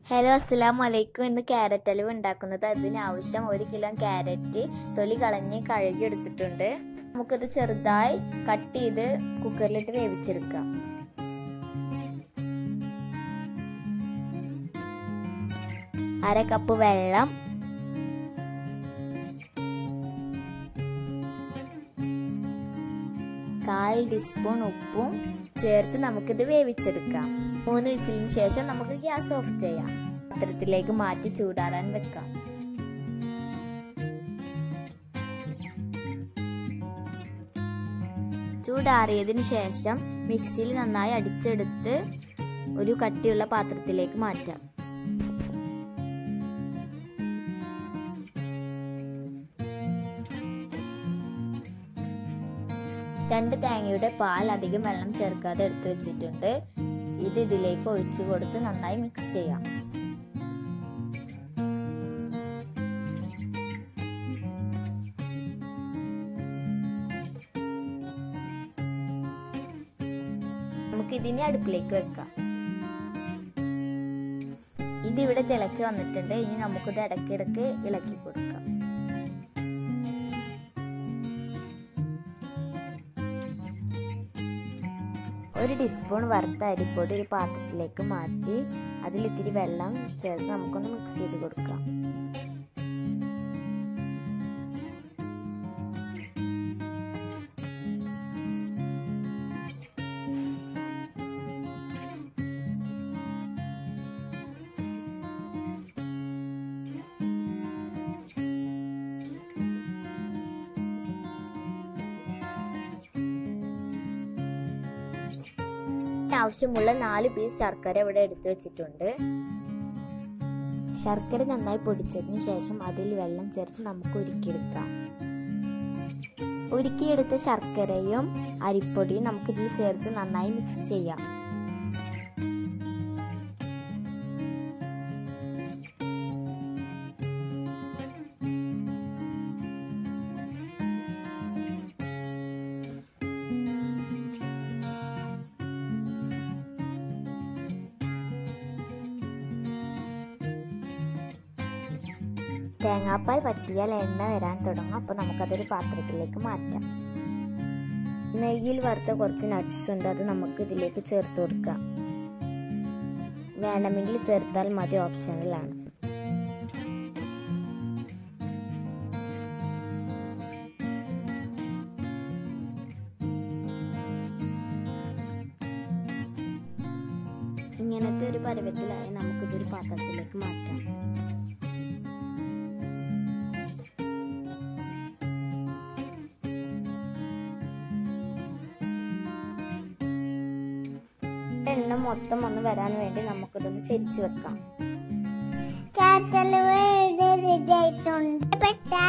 hello അസ്സലാം വലൈക്കും ഇന്ന് ക്യാരറ്റ് അലുവ ഉണ്ടാക്കുന്നത് അതിനാവശ്യം ഒരു കിലോ ക്യാരറ്റ് തൊലി കളഞ്ഞ് കഴുകി എടുത്തിട്ടുണ്ട് നമുക്കത് ചെറുതായി കട്ട് ചെയ്ത് കുക്കറിലിട്ട് വേവിച്ചെടുക്കാം അര കപ്പ് വെള്ളം കാൽ ടീസ്പൂൺ ഉപ്പും ചേർത്ത് നമുക്കിത് വേവിച്ചെടുക്കാം മൂന്ന് വിസിലിന് ശേഷം നമുക്ക് ഗ്യാസ് ഓഫ് ചെയ്യാം പാത്രത്തിലേക്ക് മാറ്റി ചൂടാറാൻ വെക്കാം ചൂടാറിയതിനു ശേഷം മിക്സിയിൽ നന്നായി അടിച്ചെടുത്ത് ഒരു കട്ടിയുള്ള പാത്രത്തിലേക്ക് മാറ്റാം രണ്ട് തേങ്ങയുടെ പാൽ അധികം വെള്ളം ചേർക്കാതെ എടുത്തു വെച്ചിട്ടുണ്ട് ഇത് ഇതിലേക്ക് ഒഴിച്ചു കൊടുത്ത് നന്നായി മിക്സ് ചെയ്യാം നമുക്ക് ഇതിനെ അടുപ്പിലേക്ക് വെക്കാം ഇതിവിടെ തിളച്ച് വന്നിട്ടുണ്ട് ഇനി നമുക്കിത് ഇടയ്ക്കിടയ്ക്ക് ഇളക്കി കൊടുക്കാം ഒരു ടീസ്പൂൺ വറുത്ത അരിപ്പൊടി ഒരു പാത്രത്തിലേക്ക് മാറ്റി അതിൽ ഇത്തിരി വെള്ളം ചേർത്ത് നമുക്കൊന്ന് മിക്സ് ചെയ്ത് കൊടുക്കാം ആവശ്യമുള്ള നാല് പീസ് ശർക്കര ഇവിടെ എടുത്തു വെച്ചിട്ടുണ്ട് ശർക്കര നന്നായി പൊടിച്ചതിന് ശേഷം അതിൽ വെള്ളം ചേർത്ത് നമുക്ക് ഉരുക്കിയെടുക്കാം ഉരുക്കിയെടുത്ത ശർക്കരയും അരിപ്പൊടിയും നമുക്ക് ഇതിൽ ചേർത്ത് നന്നായി മിക്സ് ചെയ്യാം തേങ്ങാപ്പാൽ വറ്റിയാൽ എണ്ണ വരാൻ തുടങ്ങും അപ്പോൾ നമുക്കതൊരു പാത്രത്തിലേക്ക് മാറ്റാം നെയ്യിൽ വറുത്ത കുറച്ച് നട്ട്സ് ഉണ്ട് അത് നമുക്ക് ഇതിലേക്ക് ചേർത്ത് കൊടുക്കാം വേണമെങ്കിൽ ചേർത്താൽ മതി ഓപ്ഷണലാണ് ഇങ്ങനത്തെ ഒരു പരുവത്തിലായി നമുക്കിതൊരു പാത്രത്തിലേക്ക് മാറ്റാം എണ്ണ മൊത്തം ഒന്ന് വരാൻ വേണ്ടി നമുക്കിതൊന്ന് ചെരിച്ചു വെക്കാം കാറ്റലുവ റെഡി ആയിട്ടുണ്ട് പെട്ട